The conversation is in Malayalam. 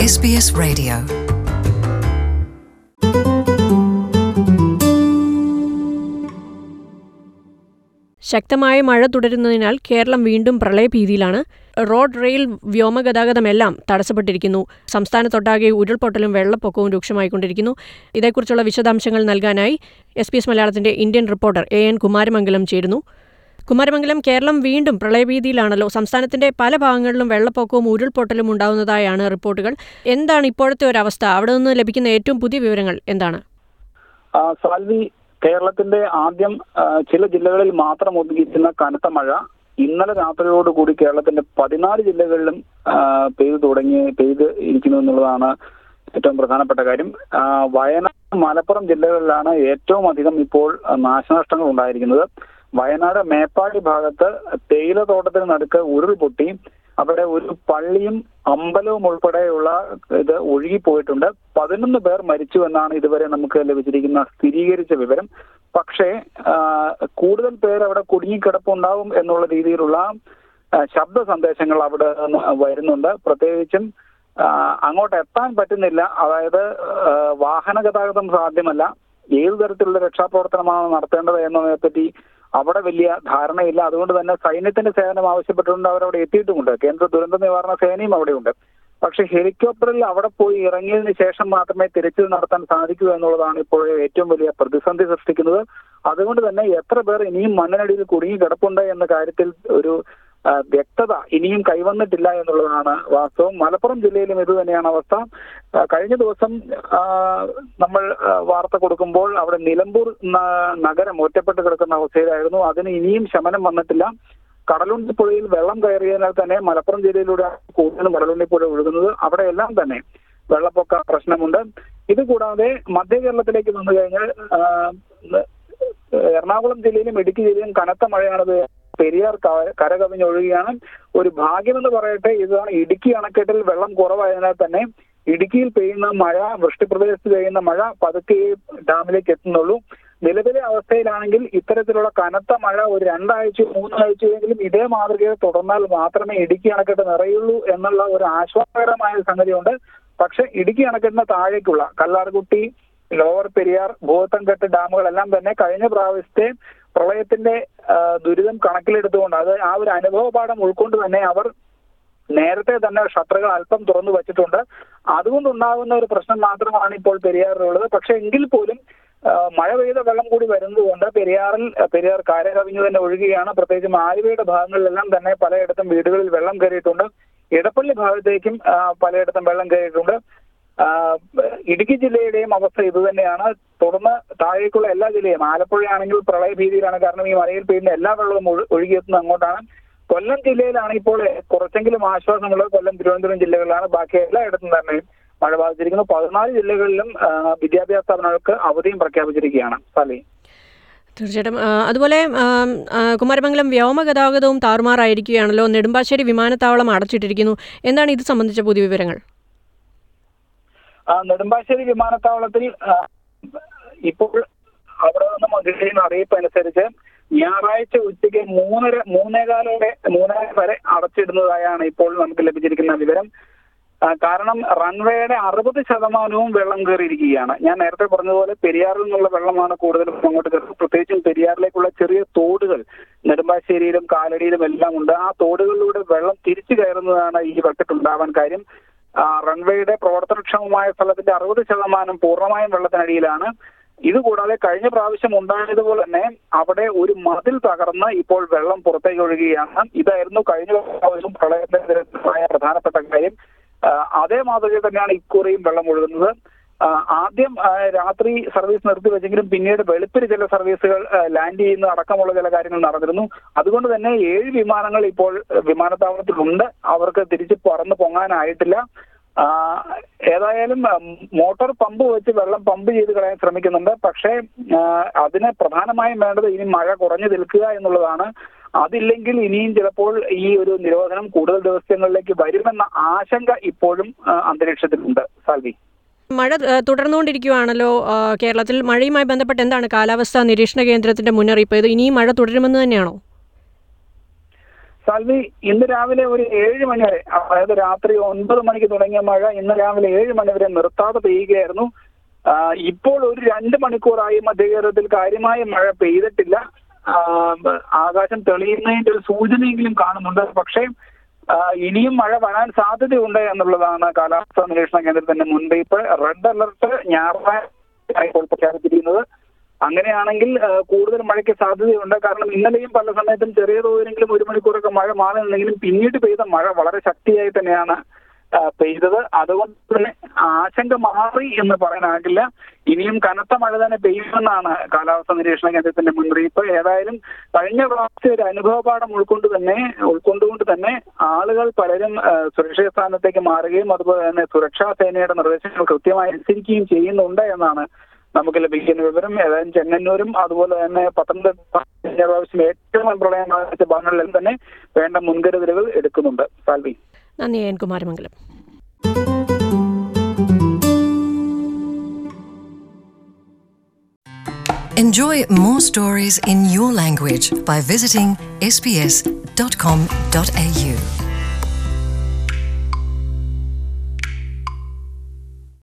SBS Radio. ശക്തമായ മഴ തുടരുന്നതിനാൽ കേരളം വീണ്ടും പ്രളയഭീതിയിലാണ് റോഡ് റെയിൽ വ്യോമഗതാഗതമെല്ലാം തടസ്സപ്പെട്ടിരിക്കുന്നു സംസ്ഥാനത്തൊട്ടാകെ ഉരുൾപൊട്ടലും വെള്ളപ്പൊക്കവും രൂക്ഷമായിക്കൊണ്ടിരിക്കുന്നു ഇതേക്കുറിച്ചുള്ള വിശദാംശങ്ങൾ നൽകാനായി എസ് പി എസ് മലയാളത്തിന്റെ Indian reporter A N Kumaramangalam ചേരുന്നു കുമാരമംഗലം കേരളം വീണ്ടും പ്രളയഭീതിയിലാണല്ലോ സംസ്ഥാനത്തിന്റെ പല ഭാഗങ്ങളിലും വെള്ളപ്പൊക്കവും ഉരുൾപൊട്ടലും ഉണ്ടാവുന്നതായാണ് റിപ്പോർട്ടുകൾ എന്താണ് ഇപ്പോഴത്തെ ഒരു അവസ്ഥ അവിടെ നിന്ന് ലഭിക്കുന്ന ഏറ്റവും പുതിയ വിവരങ്ങൾ എന്താണ് ആ, സാൽവി കേരളത്തിന്റെ ആദ്യം ആ, ചില ജില്ലകളിൽ മാത്രം ഒതുങ്ങിയിരിക്കുന്ന കനത്ത മഴ ഇന്നലെ രാത്രിയോടുകൂടി കേരളത്തിന്റെ പതിനാല് ജില്ലകളിലും ആ, പെയ്തു തുടങ്ങി പെയ്ത് ഇരിക്കുന്നു എന്നുള്ളതാണ് ഏറ്റവും പ്രധാനപ്പെട്ട കാര്യം ആ, വയനാട് മലപ്പുറം ജില്ലകളിലാണ് ഏറ്റവും അധികം ഇപ്പോൾ ആ, നാശനഷ്ടങ്ങൾ ഉണ്ടായിരിക്കുന്നത് വയനാട് മേപ്പാടി ഭാഗത്ത് തേയില തോട്ടത്തിന് നടുക്ക് ഉരുൾപൊട്ടി അവിടെ ഒരു പള്ളിയും അമ്പലവും ഉൾപ്പെടെയുള്ള ഇത് ഒഴുകിപ്പോയിട്ടുണ്ട് പതിനൊന്ന് പേർ മരിച്ചു എന്നാണ് ഇതുവരെ നമുക്ക് ലഭിച്ചിരിക്കുന്ന സ്ഥിരീകരിച്ച വിവരം പക്ഷേ ആ, കൂടുതൽ പേർ അവിടെ കുടുങ്ങിക്കിടപ്പുണ്ടാവും എന്നുള്ള രീതിയിലുള്ള ആ, ശബ്ദ സന്ദേശങ്ങൾ അവിടെ നിന്ന് വരുന്നുണ്ട് പ്രത്യേകിച്ചും ആ, അങ്ങോട്ട് എത്താൻ പറ്റുന്നില്ല അതായത് ആ, വാഹന ഗതാഗതം സാധ്യമല്ല ഏതു തരത്തിലുള്ള രക്ഷാപ്രവർത്തനമാണ് നടത്തേണ്ടത് എന്നതിനെപ്പറ്റി അവിടെ വലിയ ധാരണയില്ല അതുകൊണ്ട് തന്നെ സൈന്യത്തിന്റെ സേവനം ആവശ്യപ്പെട്ടുകൊണ്ട് അവരവിടെ എത്തിയിട്ടുമുണ്ട് കേന്ദ്ര ദുരന്ത നിവാരണ സേനയും അവിടെയുണ്ട് പക്ഷെ ഹെലികോപ്റ്ററിൽ അവിടെ പോയി ഇറങ്ങിയതിന് ശേഷം മാത്രമേ തിരച്ചിൽ നടത്താൻ സാധിക്കൂ എന്നുള്ളതാണ് ഇപ്പോൾ ഏറ്റവും വലിയ പ്രതിസന്ധി സൃഷ്ടിക്കുന്നത് അതുകൊണ്ട് തന്നെ എത്ര പേർ ഇനിയും മണ്ണിനടിയിൽ കുടുങ്ങി കിടപ്പുണ്ട് എന്ന കാര്യത്തിൽ ഒരു ആ, വ്യക്തത ഇനിയും കൈവന്നിട്ടില്ല എന്നുള്ളതാണ് വാസ്തവം മലപ്പുറം ജില്ലയിലും ഇത് തന്നെയാണ് അവസ്ഥ ആ, കഴിഞ്ഞ ദിവസം ആ, നമ്മൾ ആ, വാർത്ത കൊടുക്കുമ്പോൾ അവിടെ നിലമ്പൂർ ന- നഗരം ഒറ്റപ്പെട്ട് കിടക്കുന്ന അവസ്ഥയിലായിരുന്നു അതിന് ഇനിയും ശമനം വന്നിട്ടില്ല കടലുണ്ടി പുഴയിൽ വെള്ളം കയറിയതിനാൽ തന്നെ മലപ്പുറം ജില്ലയിലൂടെ കൂടുതലും കടലുണ്ടി പുഴ ഒഴുകുന്നത് അവിടെ എല്ലാം തന്നെ വെള്ളപ്പൊക്ക പ്രശ്നമുണ്ട് ഇത് കൂടാതെ മധ്യ കേരളത്തിലേക്ക് വന്നു കഴിഞ്ഞാൽ ആ, എറണാകുളം ജില്ലയിലും ഇടുക്കി ജില്ലയിലും കനത്ത മഴയാണ് ഇത് പെരിയാർ ക- കരകവിഞ്ഞൊഴുകുകയാണ് ഒരു ഭാഗ്യമെന്ന് പറയട്ടെ ഇതാണ് ഇടുക്കി അണക്കെട്ടിൽ വെള്ളം കുറവായതിനാൽ തന്നെ ഇടുക്കിയിൽ പെയ്യുന്ന മഴ വൃഷ്ടിപ്രദേശത്ത് പെയ്യുന്ന മഴ പതുക്കെ ഈ ഡാമിലേക്ക് എത്തുന്നുള്ളൂ നിലവിലെ അവസ്ഥയിലാണെങ്കിൽ ഇത്തരത്തിലുള്ള കനത്ത മഴ ഒരു രണ്ടാഴ്ച മൂന്നാഴ്ചയെങ്കിലും ഇതേ മാതൃകയിൽ തുടർന്നാൽ മാത്രമേ ഇടുക്കി അണക്കെട്ട് നിറയുള്ളൂ എന്നുള്ള ഒരു ആശ്വാസകരമായ സംഗതിയുണ്ട് പക്ഷെ ഇടുക്കി അണക്കെട്ടിന് താഴേക്കുള്ള കല്ലാർകുട്ടി ലോവർ പെരിയാർ ഭൂതംകെട്ട് ഡാമുകളെല്ലാം തന്നെ കഴിഞ്ഞ പ്രാവശ്യത്തെ പ്രളയത്തിന്റെ ആ, ദുരിതം കണക്കിലെടുത്തുകൊണ്ട് അത് ആ ഒരു അനുഭവ പാഠം ഉൾക്കൊണ്ട് തന്നെ അവർ നേരത്തെ തന്നെ ഷട്ടറുകൾ അല്പം തുറന്നു വച്ചിട്ടുണ്ട് അതുകൊണ്ടുണ്ടാകുന്ന ഒരു പ്രശ്നം മാത്രമാണ് ഇപ്പോൾ പെരിയാറിലുള്ളത് പക്ഷെ എങ്കിൽ പോലും ആ, മഴ പെയ്ത വെള്ളം കൂടി വരുന്നതുകൊണ്ട് പെരിയാറിൽ ആ, പെരിയാർ കര കവിഞ്ഞു തന്നെ ഒഴുകുകയാണ് പ്രത്യേകിച്ചും ആലുവയുടെ ഭാഗങ്ങളിലെല്ലാം തന്നെ പലയിടത്തും വീടുകളിൽ വെള്ളം കയറിയിട്ടുണ്ട് ഇടപ്പള്ളി ഭാഗത്തേക്കും ആ, പലയിടത്തും വെള്ളം കയറിയിട്ടുണ്ട് ആ, ഇടുക്കി ജില്ലയുടെയും അവസ്ഥ ഇത് തന്നെയാണ് തുടർന്ന് താഴേക്കുള്ള എല്ലാ ജില്ലയും ആലപ്പുഴയാണെങ്കിൽ പ്രളയഭീതിയിലാണ് കാരണം ഈ മലയിൽ പെയ്യുന്ന എല്ലാ വെള്ളവും ഒഴു- ഒഴുകിയെത്തുന്നത് അങ്ങോട്ടാണ് കൊല്ലം ജില്ലയിലാണ് ഇപ്പോൾ കുറച്ചെങ്കിലും ആശ്വാസമുള്ളത് കൊല്ലം തിരുവനന്തപുരം ജില്ലകളിലാണ് ബാക്കി എല്ലായിടത്തും തന്നെ മഴ ബാധിച്ചിരിക്കുന്നു പതിനാല് ജില്ലകളിലും ആ, വിദ്യാഭ്യാസ സ്ഥാപനങ്ങൾക്ക് അവധിയും പ്രഖ്യാപിച്ചിരിക്കുകയാണ് സാലി തീർച്ചയായിട്ടും ആ, അതുപോലെ ആം, ആ, കുമാരമംഗലം വ്യോമഗതാഗതവും താറുമാറായിരിക്കുകയാണല്ലോ നെടുമ്പാശ്ശേരി വിമാനത്താവളം അടച്ചിട്ടിരിക്കുന്നു എന്താണ് ഇത് സംബന്ധിച്ച പുതിയ വിവരങ്ങൾ ആ, നെടുമ്പാശ്ശേരി വിമാനത്താവളത്തിൽ ആ, ഇപ്പോൾ അവിടെ നിന്ന് കിട്ടിയ അറിയിപ്പ് അനുസരിച്ച് ഞായറാഴ്ച ഉച്ചയ്ക്ക് മൂന്നര മൂന്നേകാലോടെ മൂന്നര വരെ അടച്ചിടുന്നതായാണ് ഇപ്പോൾ നമുക്ക് ലഭിച്ചിരിക്കുന്ന വിവരം ആ, കാരണം റൺവേയുടെ അറുപത് ശതമാനവും വെള്ളം കയറിയിരിക്കുകയാണ് ഞാൻ നേരത്തെ പറഞ്ഞതുപോലെ പെരിയാറിൽ നിന്നുള്ള വെള്ളമാണ് കൂടുതലും അങ്ങോട്ട് കയറുന്നത് പ്രത്യേകിച്ചും പെരിയാറിലേക്കുള്ള ചെറിയ തോടുകൾ നെടുമ്പാശ്ശേരിയിലും കാലടിയിലും എല്ലാം ഉണ്ട് ആ തോടുകളിലൂടെ വെള്ളം തിരിച്ചു കയറുന്നതാണ് ഈ വെക്കട്ടുണ്ടാവാൻ കാര്യം ആ, റൺവേയുടെ പ്രവർത്തനക്ഷമമായ സ്ഥലത്തിന്റെ അറുപത് ശതമാനം പൂർണ്ണമായും വെള്ളത്തിനടിയിലാണ് ഇതുകൂടാതെ കഴിഞ്ഞ പ്രാവശ്യം ഉണ്ടായതുപോലെ തന്നെ അവിടെ ഒരു മതിൽ തകർന്ന് ഇപ്പോൾ വെള്ളം പുറത്തേക്ക് ഒഴുകുകയാണ് ഇതായിരുന്നു കഴിഞ്ഞ പ്രാവശ്യം പ്രളയത്തിന്റെ പ്രധാനപ്പെട്ട കാര്യം ആ, അതേ മാതൃകയിൽ തന്നെയാണ് ഇക്കുറിയും വെള്ളം ഒഴുകുന്നത് ആ, ആദ്യം ആ, രാത്രി സർവീസ് നിർത്തിവെച്ചെങ്കിലും പിന്നീട് വെളുപ്പിന് ചില സർവീസുകൾ ആ, ലാൻഡ് ചെയ്യുന്ന അടക്കമുള്ള ചില കാര്യങ്ങൾ നടന്നിരുന്നു അതുകൊണ്ട് തന്നെ ഏഴ് വിമാനങ്ങൾ ഇപ്പോൾ ആ, വിമാനത്താവളത്തിലുണ്ട് അവർക്ക് തിരിച്ച് പറന്ന് പൊങ്ങാനായിട്ടില്ല ആ, ഏതായാലും ആ, മോട്ടോർ പമ്പ് വെച്ച് വെള്ളം പമ്പ് ചെയ്ത് കളയാൻ ശ്രമിക്കുന്നുണ്ട് പക്ഷേ ആ, അതിന് പ്രധാനമായും വേണ്ടത് ഇനി മഴ കുറഞ്ഞു നിൽക്കുക എന്നുള്ളതാണ് അതില്ലെങ്കിൽ ഇനിയും ചിലപ്പോൾ ഈ ഒരു നിരോധനം കൂടുതൽ ദിവസങ്ങളിലേക്ക് വരുമെന്ന ആശങ്ക ഇപ്പോഴും ആ, അന്തരീക്ഷത്തിലുണ്ട് സാൽവി മഴ ആ, തുടർന്നുകൊണ്ടിരിക്കുകയാണല്ലോ ആ, കേരളത്തിൽ മഴയുമായി ബന്ധപ്പെട്ട് എന്താണ് കാലാവസ്ഥാ നിരീക്ഷണ കേന്ദ്രത്തിന്റെ മുന്നറിയിപ്പ് ഇത് ഇനിയും മഴ തുടരുമെന്ന് തന്നെയാണോ സാൽവി ഇന്ന് രാവിലെ ഒരു ഏഴ് മണി വരെ അതായത് രാത്രി ഒൻപത് മണിക്ക് തുടങ്ങിയ മഴ ഇന്ന് രാവിലെ ഏഴ് മണി വരെ നിർത്താതെ പെയ്യുകയായിരുന്നു ആ, ഇപ്പോൾ ഒരു രണ്ട് മണിക്കൂറായി മധ്യകേരളത്തിൽ കാര്യമായ മഴ പെയ്തിട്ടില്ല ആ, ആകാശം തെളിയുന്നതിന്റെ ഒരു സൂചനയെങ്കിലും കാണുന്നുണ്ട് പക്ഷേ ആ, ഇനിയും മഴ വരാൻ സാധ്യതയുണ്ട് എന്നുള്ളതാണ് കാലാവസ്ഥാ നിരീക്ഷണ കേന്ദ്രത്തിന്റെ മുൻപ് റെഡ് അലർട്ട് ഞായറാഴ്ച ഇപ്പോൾ പ്രഖ്യാപിച്ചിരിക്കുന്നത് അങ്ങനെയാണെങ്കിൽ ആ, കൂടുതൽ മഴയ്ക്ക് സാധ്യതയുണ്ട് കാരണം ഇന്നലെയും പല സമയത്തും ചെറിയ തോതിലെങ്കിലും ഒരു മണിക്കൂറൊക്കെ മഴ മാറി നിന്നെങ്കിലും പിന്നീട് പെയ്ത മഴ വളരെ ശക്തിയായി തന്നെയാണ് ആ, പെയ്തത് അതുകൊണ്ട് തന്നെ ആശങ്ക മാറി എന്ന് പറയാനാകില്ല ഇനിയും കനത്ത മഴ തന്നെ പെയ്യുമെന്നാണ് കാലാവസ്ഥാ നിരീക്ഷണ കേന്ദ്രത്തിന്റെ മുന്നറിയിപ്പ് ഏതായാലും കഴിഞ്ഞ പ്രാവശ്യം ഒരു അനുഭവപാഠം ഉൾക്കൊണ്ട് തന്നെ ഉൾക്കൊണ്ടുകൊണ്ട് തന്നെ ആളുകൾ പലരും ആ, സുരക്ഷിത സ്ഥാനത്തേക്ക് മാറുകയും അതുപോലെ തന്നെ സുരക്ഷാ സേനയുടെ നിർദ്ദേശങ്ങൾ കൃത്യമായി അനുസരിക്കുകയും ചെയ്യുന്നുണ്ട് എന്നാണ് നമുക്ക് ലഭിക്കുന്ന വിവരം ഏതായാലും ചെങ്ങന്നൂരും അതുപോലെ തന്നെ പത്തനംതിട്ട കഴിഞ്ഞ പ്രാവശ്യം ഏറ്റവും പ്രളയം ബാധിച്ച ഭാഗങ്ങളിലും തന്നെ വേണ്ട മുൻകരുതലുകൾ എടുക്കുന്നുണ്ട് സാൽവി നന്ദി N Kumaramangalam Enjoy more stories in your language by visiting sbs.com.au.